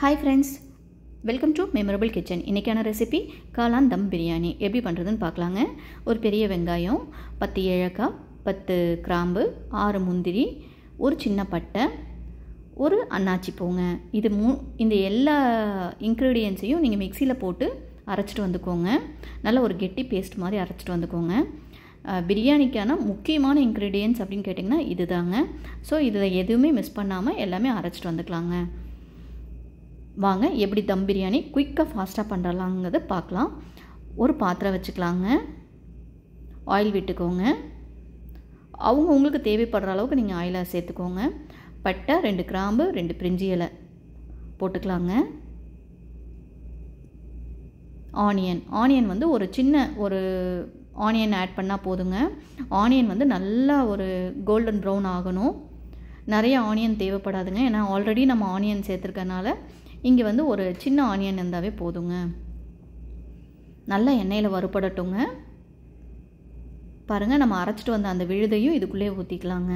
hi friends welcome to memorable kitchen இன்றைக்கான recipe காளான் தம் பிரியாணி எப்படி பண்ணுறதுன்னு பார்க்கலாங்க ஒரு பெரிய வெங்காயம் பத்து ஏலக்காய் பத்து கிராம்பு ஆறு முந்திரி ஒரு சின்ன பட்டை ஒரு அன்னாச்சி பூங்க இது மூ இந்த எல்லா இன்க்ரீடியன்ஸையும் நீங்கள் மிக்சியில் போட்டு அரைச்சிட்டு வந்துக்கோங்க நல்ல ஒரு கெட்டி பேஸ்ட் மாதிரி அரைச்சிட்டு வந்துக்கோங்க அஹ், பிரியாணிக்கான முக்கியமான இன்க்ரீடியன்ஸ் அப்படின்னு கேட்டிங்கன்னா இது தாங்க ஸோ இதில் எதுவுமே மிஸ் பண்ணாமல் எல்லாமே அரைச்சிட்டு வந்துக்கலாங்க வாங்க எப்படி தம் பிரியாணி குயிக்காக ஃபாஸ்ட்டாக பண்ணுறலாங்கிறத பார்க்கலாம் ஒரு பாத்திரம் வச்சுக்கலாங்க ஆயில் விட்டுக்கோங்க அவங்க உங்களுக்கு தேவைப்படுற அளவுக்கு நீங்கள் ஆயிலை சேர்த்துக்கோங்க பட்டை ரெண்டு கிராம்பு ரெண்டு பிரிஞ்சி இலை போட்டுக்கலாங்க ஆனியன் ஆனியன் வந்து ஒரு சின்ன ஒரு ஆனியன் ஆட் பண்ணால் போதுங்க ஆனியன் வந்து நல்லா ஒரு கோல்டன் ப்ரௌன் ஆகணும் நிறைய ஆனியன் தேவைப்படாதுங்க ஏன்னா ஆல்ரெடி நம்ம ஆனியன் சேர்த்துருக்கனால இங்கே வந்து ஒரு சின்ன ஆனியன் இருந்தாவே போதுங்க நல்லா எண்ணெயில் வறுபடட்டுங்க பாருங்கள் நம்ம அரைச்சிட்டு வந்த அந்த விழுதையும் இதுக்குள்ளே ஊற்றிக்கலாங்க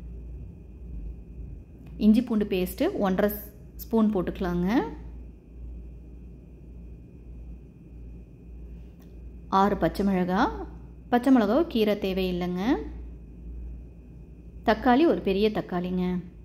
இஞ்சி பூண்டு பேஸ்ட்டு ஒன்றரை ஸ்பூன் போட்டுக்கலாங்க ஆறு பச்சை மிளகா பச்சை மிளகாவை கீரை தேவையில்லைங்க தக்காளி ஒரு பெரிய தக்காளிங்க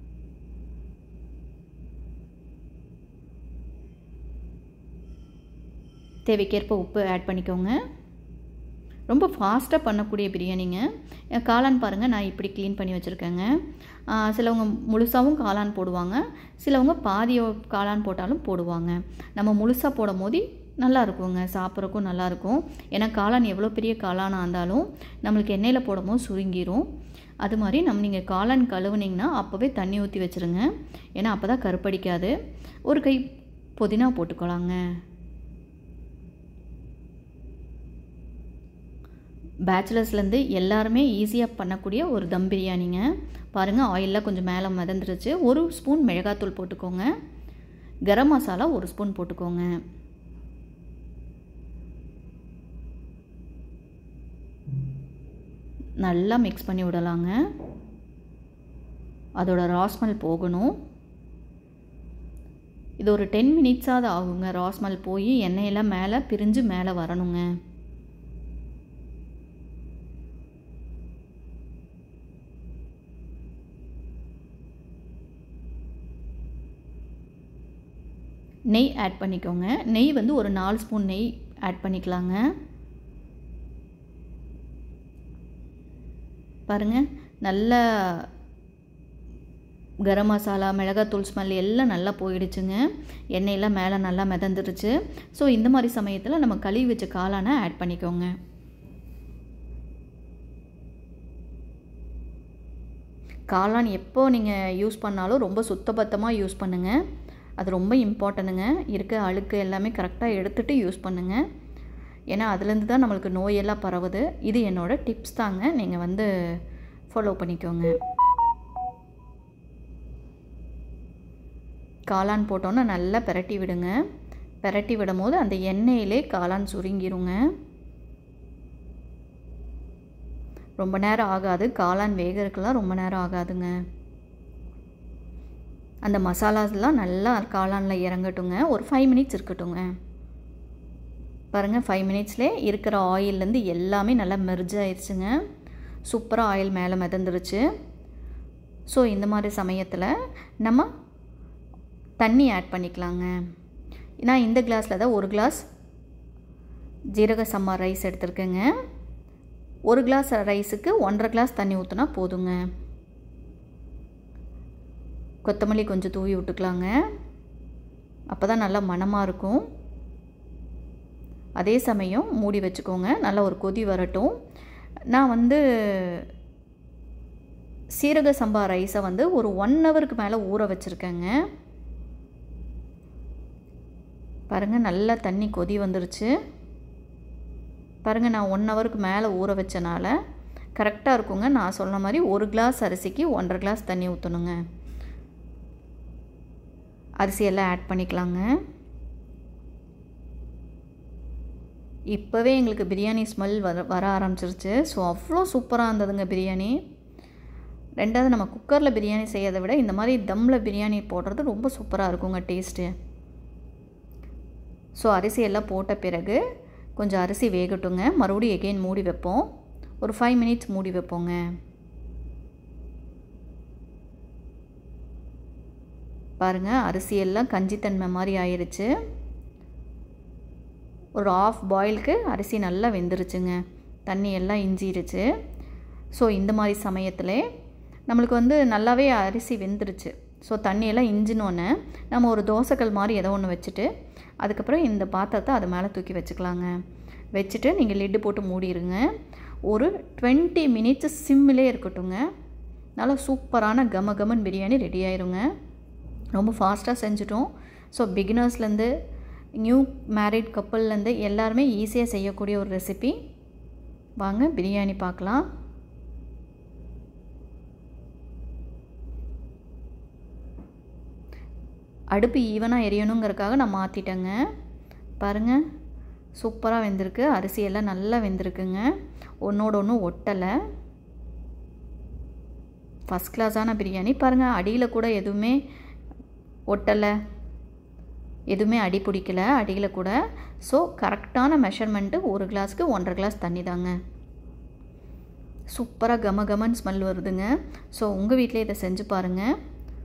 தேவைக்கேற்ப உப்பு ஆட் பண்ணிக்கோங்க ரொம்ப ஃபாஸ்ட்டாக பண்ணக்கூடிய பிரியாணிங்க அஹ் காளான் பாருங்கள் நான் இப்படி க்ளீன் பண்ணி வச்சுருக்கேங்க ஆஹ் சிலவங்க முழுசாகவும் காளான் போடுவாங்க சிலவங்க பாதி காளான் போட்டாலும் போடுவாங்க நம்ம முழுசாக போடும் போது நல்லா இருக்குங்க சாப்பிட்றக்கும் நல்லாயிருக்கும் ஏன்னா காளான் எவ்வளோ பெரிய காளானாக இருந்தாலும் நம்மளுக்கு எண்ணெயில் போடும் போது சுருங்கிரும் அது மாதிரி நம்ம நீங்கள் காளான் கழுவுனீங்கன்னா அப்போவே தண்ணி ஊற்றி வச்சுருங்க ஏன்னா அப்போ தான் கருப்படிக்காது ஒரு கை புதினா போட்டுக்கலாங்க பேச்சுலர்ஸ்லேருந்து எல்லாருமே ஈஸியாக பண்ணக்கூடிய ஒரு தம் பிரியாணிங்க பாருங்கள் ஆயிலெலாம் கொஞ்சம் மேலே மிதந்துருச்சு ஒரு ஸ்பூன் மிளகாத்தூள் போட்டுக்கோங்க கரம் மசாலா ஒரு ஸ்பூன் போட்டுக்கோங்க நல்லா மிக்ஸ் பண்ணி விடலாங்க அதோட ராஸ்மல் போகணும் இது ஒரு டென் மினிட்ஸாவது ஆகுங்க ராஸ்மல் போய் எண்ணெயெல்லாம் மேலே பிரிஞ்சு மேலே வரணுங்க நெய் ஆட் பண்ணிக்கோங்க நெய் வந்து ஒரு நாலு ஸ்பூன் நெய் ஆட் பண்ணிக்கலாங்க பாருங்கள் நல்லா கரம் மசாலா மிளகாத்தூள் ஸ்மெல் எல்லாம் நல்லா போயிடுச்சுங்க எண்ணெயெல்லாம் மேலே நல்லா மிதந்துருச்சு ஸோ இந்த மாதிரி சமயத்தில் நம்ம கழுவி வச்ச காளானை ஆட் பண்ணிக்கோங்க காளான் எப்போ நீங்கள் யூஸ் பண்ணாலும் ரொம்ப சுத்தபத்தமாக யூஸ் பண்ணுங்கள் அது ரொம்ப இம்பார்ட்டனுங்க இருக்க அழுக்கு எல்லாமே கரெக்டாக எடுத்துகிட்டு யூஸ் பண்ணுங்கள் ஏன்னா அதுலேருந்து தான் நம்மளுக்கு நோயெல்லாம் பரவுது இது என்னோடய டிப்ஸ் தாங்க நீங்கள் வந்து ஃபாலோ பண்ணிக்கோங்க காளான் போட்டோன்னா நல்லா பெரட்டி விடுங்க பெரட்டி விடும் போது அந்த எண்ணெயிலே காளான் சுருங்கிருங்க ரொம்ப நேரம் ஆகாது காளான் வேகிறதுக்கெல்லாம் ரொம்ப நேரம் ஆகாதுங்க அந்த மசாலாஸ்லாம் நல்லா காளானில் இறங்கட்டுங்க ஒரு ஃபைவ் மினிட்ஸ் இருக்கட்டுங்க பாருங்கள் ஃபைவ் மினிட்ஸ்லேயே இருக்கிற ஆயில்லேருந்து எல்லாமே நல்லா மெர்ஜ் ஆயிடுச்சுங்க சூப்பராக ஆயில் மேலே மிதந்துருச்சு ஸோ இந்த மாதிரி சமயத்தில் நம்ம தண்ணி ஆட் பண்ணிக்கலாங்க நான் இந்த கிளாஸில் தான் ஒரு கிளாஸ் ஜீரக சம்பா ரைஸ் எடுத்திருக்கேங்க ஒரு கிளாஸ் ரைஸுக்கு ஒன்றரை கிளாஸ் தண்ணி ஊற்றினா போதுங்க கொத்தமல்லி கொஞ்சம் தூவி விட்டுக்கலாங்க அப்போ தான் நல்லா மணமாக இருக்கும் அதே சமயம் மூடி வச்சுக்கோங்க நல்லா ஒரு கொதி வரட்டும் நான் வந்து சீரக சம்பா ரைஸை வந்து ஒரு ஒன் ஹவருக்கு மேலே ஊற வச்சுருக்கேங்க பாருங்கள் நல்லா தண்ணி கொதி வந்துருச்சு பாருங்கள் நான் ஒன் ஹவருக்கு மேலே ஊற வச்சனால கரெக்டாக இருக்குங்க நான் சொன்ன மாதிரி ஒரு கிளாஸ் அரிசிக்கு ஒன்றரை கிளாஸ் தண்ணி ஊற்றணுங்க அரிசியெல்லாம் ஆட் பண்ணிக்கலாங்க இப்போவே எங்களுக்கு பிரியாணி ஸ்மெல் வர வர ஆரம்பிச்சிருச்சு ஸோ அவ்வளோ சூப்பராக இருந்ததுங்க பிரியாணி ரெண்டாவது நம்ம குக்கரில் பிரியாணி செய்யறதை விட இந்த மாதிரி தம்மில் பிரியாணி போடுறது ரொம்ப சூப்பராக இருக்குங்க டேஸ்ட்டு ஸோ அரிசி எல்லாம் போட்ட பிறகு கொஞ்சம் அரிசி வேகட்டுங்க மறுபடியும் எகெயின் மூடி வைப்போம் ஒரு ஃபைவ் மினிட்ஸ் மூடி வைப்போங்க பாருங்கள் அரிசி எல்லாம் கஞ்சித்தன்மை மாதிரி ஆயிடுச்சு ஒரு ஆஃப் பாயிலுக்கு அரிசி நல்லா வெந்துருச்சுங்க தண்ணி எல்லாம் இஞ்சிருச்சு ஸோ இந்த மாதிரி சமயத்தில் நம்மளுக்கு வந்து நல்லாவே அரிசி வெந்துருச்சு ஸோ தண்ணியெல்லாம் இஞ்சினோன்னே நம்ம ஒரு தோசைக்கல் மாதிரி ஏதோ ஒன்று வச்சுட்டு அதுக்கப்புறம் இந்த பாத்திரத்தை அது மேலே தூக்கி வச்சுக்கலாங்க வச்சுட்டு நீங்கள் லிட்டு போட்டு மூடிடுங்க ஒரு டுவெண்ட்டி மினிட்ஸ் சிம்மிலே இருக்கட்டுங்க நல்லா சூப்பரான கம கமன் பிரியாணி ரெடி ஆயிருங்க ரொம்ப ஃபாஸ்ட்டாக செஞ்சுட்டோம் ஸோ பிகினர்ஸ்லேருந்து நியூ மேரிட் கப்பல்லேருந்து எல்லாருமே ஈஸியாக செய்யக்கூடிய ஒரு ரெசிபி வாங்க பிரியாணி பார்க்கலாம் அடுப்பு ஈவனாக எரியணுங்கிறதுக்காக நான் மாற்றிட்டேங்க பாருங்கள் சூப்பராக வெந்திருக்கு அரிசியெல்லாம் நல்லா வெந்திருக்குங்க ஒன்றோட ஒன்று ஒட்டலை ஃபஸ்ட் கிளாஸான பிரியாணி பாருங்கள் அடியில் கூட எதுவுமே ஒட்டலை எதுவுமே அடி பிடிக்கல அடியில் கூட ஸோ கரெக்டான மெஷர்மெண்ட்டு ஒரு கிளாஸ்க்கு ஒன்றரை கிளாஸ் தண்ணி தாங்க சூப்பராக கம கமன் ஸ்மெல் வருதுங்க ஸோ உங்கள் வீட்டிலே இதை செஞ்சு பாருங்கள்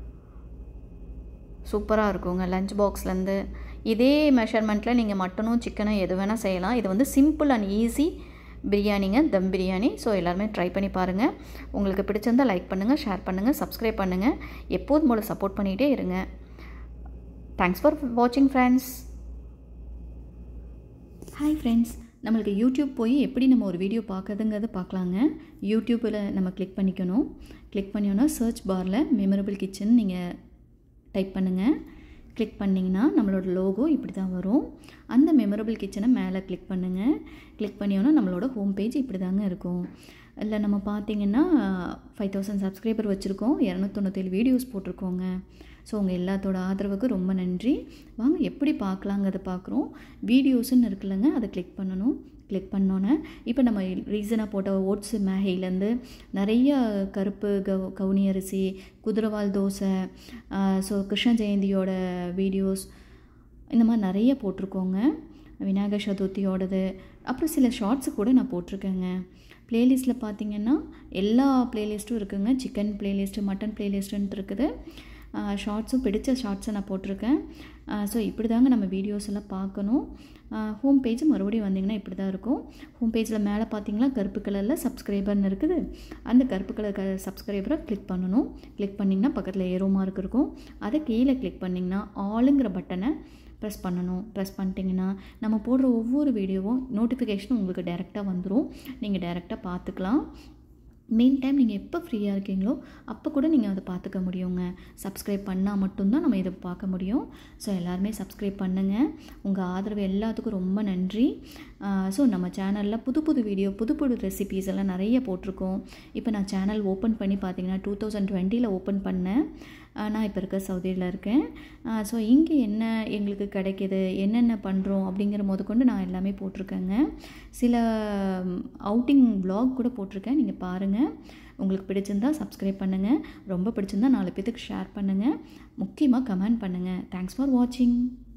சூப்பராக இருக்குங்க லஞ்ச் பாக்ஸ்லேருந்து இதே மெஷர்மெண்ட்டில் நீங்கள் மட்டனும் சிக்கனும் எது வேணால் செய்யலாம் இது வந்து சிம்பிள் அண்ட் ஈஸி பிரியாணிங்க தம் பிரியாணி ஸோ எல்லாருமே ட்ரை பண்ணி பாருங்கள் உங்களுக்கு பிடிச்சிருந்தால் லைக் பண்ணுங்கள் ஷேர் பண்ணுங்கள் சப்ஸ்கிரைப் பண்ணுங்கள் எப்போதும் போல் சப்போர்ட் பண்ணிகிட்டே இருங்க தேங்க்ஸ் ஃபார் வாட்சிங் ஃப்ரெண்ட்ஸ் ஹாய் ஃப்ரெண்ட்ஸ் நம்மளுக்கு யூடியூப் போய் எப்படி நம்ம ஒரு வீடியோ பார்க்குறதுங்கிறத பார்க்கலாங்க யூடியூப்பில் நம்ம கிளிக் பண்ணிக்கணும் கிளிக் பண்ணியோன்னா சர்ச் பாரில் மெமரபிள் கிச்சன் நீங்கள் டைப் பண்ணுங்கள் கிளிக் பண்ணிங்கன்னா நம்மளோட லோகோ இப்படி தான் வரும் அந்த மெமரபிள் கிச்சனை மேலே கிளிக் பண்ணுங்கள் கிளிக் பண்ணியோன்னா நம்மளோட ஹோம் பேஜ் இப்படி தாங்க இருக்கும் இல்லை நம்ம பார்த்தீங்கன்னா ஃபைவ் தௌசண்ட் சப்ஸ்கிரைபர் வச்சுருக்கோம் இரநூத்தொண்ணூத்தேழு வீடியோஸ் போட்டிருக்கோங்க ஸோ உங்கள் எல்லாத்தோட ஆதரவுக்கு ரொம்ப நன்றி வாங்க எப்படி பார்க்கலாங்கிறத பார்க்குறோம் வீடியோஸ்ன்னு இருக்குல்லங்க அதை கிளிக் பண்ணணும் கிளிக் பண்ணோன்னே இப்போ நம்ம ரீசனாக போட்ட ஓட்ஸு மேகையிலேருந்து நிறைய கருப்பு கவு கவுனி அரிசி குதிரவால் தோசை ஸோ கிருஷ்ண ஜெயந்தியோட வீடியோஸ் இந்த மாதிரி நிறைய போட்டிருக்கோங்க விநாயகர் சதுர்த்தியோடது அப்புறம் சில ஷார்ட்ஸு கூட நான் போட்டிருக்கேங்க ப்ளேலிஸ்ட்டில் பார்த்தீங்கன்னா எல்லா ப்ளேலிஸ்ட்டும் இருக்குங்க சிக்கன் ப்ளேலிஸ்ட்டு மட்டன் ப்ளேலிஸ்ட்டுன்ட்டு இருக்குது ஷார்ட்ஸும் பிடிச்ச ஷார்ட்ஸை நான் போட்டிருக்கேன் ஸோ இப்படி தாங்க நம்ம வீடியோஸ் எல்லாம் பார்க்கணும் ஹோம் பேஜ் மறுபடியும் வந்திங்கன்னா இப்படி தான் இருக்கும் ஹோம் பேஜில் மேலே பார்த்தீங்களா கருப்பு கலரில் சப்ஸ்கிரைபர்னு இருக்குது அந்த கருப்பு கலர் க சப்ஸ்கிரைபரை கிளிக் பண்ணணும் கிளிக் பண்ணிங்கன்னா பக்கத்தில் ஏரோ மார்க் இருக்கும் அதை கீழே கிளிக் பண்ணிங்கன்னா ஆளுங்கிற பட்டனை ப்ரெஸ் பண்ணணும் ப்ரெஸ் பண்ணிட்டீங்கன்னா நம்ம போடுற ஒவ்வொரு வீடியோவும் நோட்டிஃபிகேஷனும் உங்களுக்கு டைரெக்டாக வந்துடும் நீங்கள் டைரெக்டாக பார்த்துக்கலாம் மெயின் டைம் நீங்கள் எப்போ ஃப்ரீயாக இருக்கீங்களோ அப்போ கூட நீங்கள் அதை பார்த்துக்க முடியுங்க சப்ஸ்கிரைப் பண்ணால் மட்டும்தான் நம்ம இதை பார்க்க முடியும் ஸோ எல்லாருமே சப்ஸ்கிரைப் பண்ணுங்கள் உங்கள் ஆதரவு எல்லாத்துக்கும் ரொம்ப நன்றி ஸோ நம்ம சேனலில் புது புது வீடியோ புது புது ரெசிபீஸ் எல்லாம் நிறைய போட்டிருக்கோம் இப்போ நான் சேனல் ஓப்பன் பண்ணி பார்த்தீங்கன்னா டூ தௌசண்ட் டுவெண்ட்டியில் ஓப்பன் பண்ணேன் நான் இப்போ இருக்க சவுதியில் இருக்கேன் ஸோ இங்கே என்ன எங்களுக்கு கிடைக்கிது என்னென்ன பண்ணுறோம் அப்படிங்கிற போது கொண்டு நான் எல்லாமே போட்டிருக்கேங்க சில அவுட்டிங் வ்ளாக் கூட போட்டிருக்கேன் நீங்கள் பாருங்கள் உங்களுக்கு பிடிச்சிருந்தா சப்ஸ்கிரைப் பண்ணுங்கள் ரொம்ப பிடிச்சிருந்தா நாலு பேத்துக்கு ஷேர் பண்ணுங்கள் முக்கியமாக கமெண்ட் பண்ணுங்கள் தேங்க்ஸ் ஃபார் வாட்சிங்